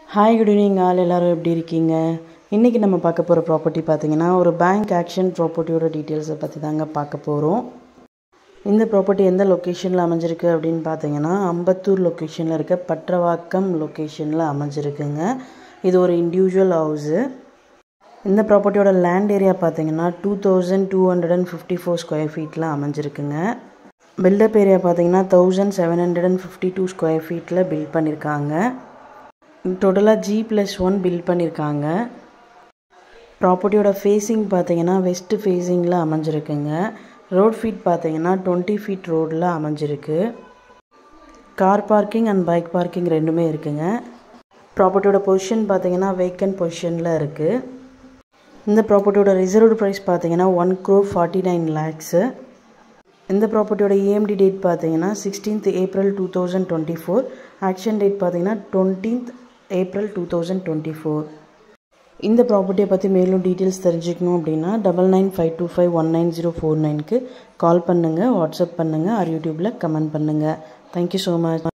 hi good evening all எல்லோரும் எப்படி இருக்கீங்க இன்றைக்கி நம்ம பார்க்க போகிற ப்ராப்பர்ட்டி பார்த்தீங்கன்னா ஒரு பேங்க் ஆக்ஷன் ப்ராப்பர்ட்டியோட டீட்டெயில்ஸை பற்றி தாங்க பார்க்க போகிறோம் இந்த ப்ராப்பர்ட்டி எந்த லொக்கேஷனில் அமைஞ்சிருக்கு அப்படின்னு பார்த்தீங்கன்னா அம்பத்தூர் லொக்கேஷனில் இருக்க பற்றவாக்கம் லொக்கேஷனில் அமைஞ்சிருக்குங்க இது ஒரு இண்டிவிஜுவல் ஹவுஸு இந்த ப்ராப்பர்ட்டியோட லேண்ட் ஏரியா பார்த்தீங்கன்னா two thousand two hundred and fifty four square ஃபீட்டில் அமைஞ்சிருக்குங்க பில்டப் ஏரியா பார்த்தீங்கன்னா thousand seven hundred and fifty two square ஃபீட்டில் பில்ட் பண்ணியிருக்காங்க டோட்டலாக ஜி ப்ளஸ் ஒன் பில்ட் பண்ணியிருக்காங்க ப்ராப்பர்ட்டியோட ஃபேஸிங் பார்த்தீங்கன்னா வெஸ்ட் ஃபேஸிங்கில் அமைஞ்சிருக்குங்க ரோட் ஃபீட் பார்த்தீங்கன்னா டுவெண்ட்டி ஃபீட் ரோடில் அமைஞ்சிருக்கு car parking and bike parking ரெண்டுமே இருக்குங்க ப்ராப்பர்ட்டியோட பொசிஷன் பார்த்தீங்கன்னா வேக்கன்ட் பொசிஷனில் இருக்குது இந்த ப்ராப்பர்ட்டியோட ரிசர்வ்டு ப்ரைஸ் பார்த்தீங்கன்னா one crore forty nine lakhs இந்த ப்ராப்பர்ட்டியோட ஏஎம்டி டேட் பார்த்தீங்கன்னா sixteenth April two thousand twenty four auction date பார்த்தீங்கன்னா twentieth April two thousand twenty four இந்த ப்ராப்பர்ட்டியை பற்றி மேலும் டீட்டெயில்ஸ் தெரிஞ்சுக்கணும் அப்படின்னா double nine five two five one nine zero four நைனுக்கு கால் பண்ணுங்கள் வாட்ஸ்அப் பண்ணுங்கள் ஆர் யூடியூப்பில் கமெண்ட் பண்ணுங்கள் தேங்க்யூ ஸோ மச்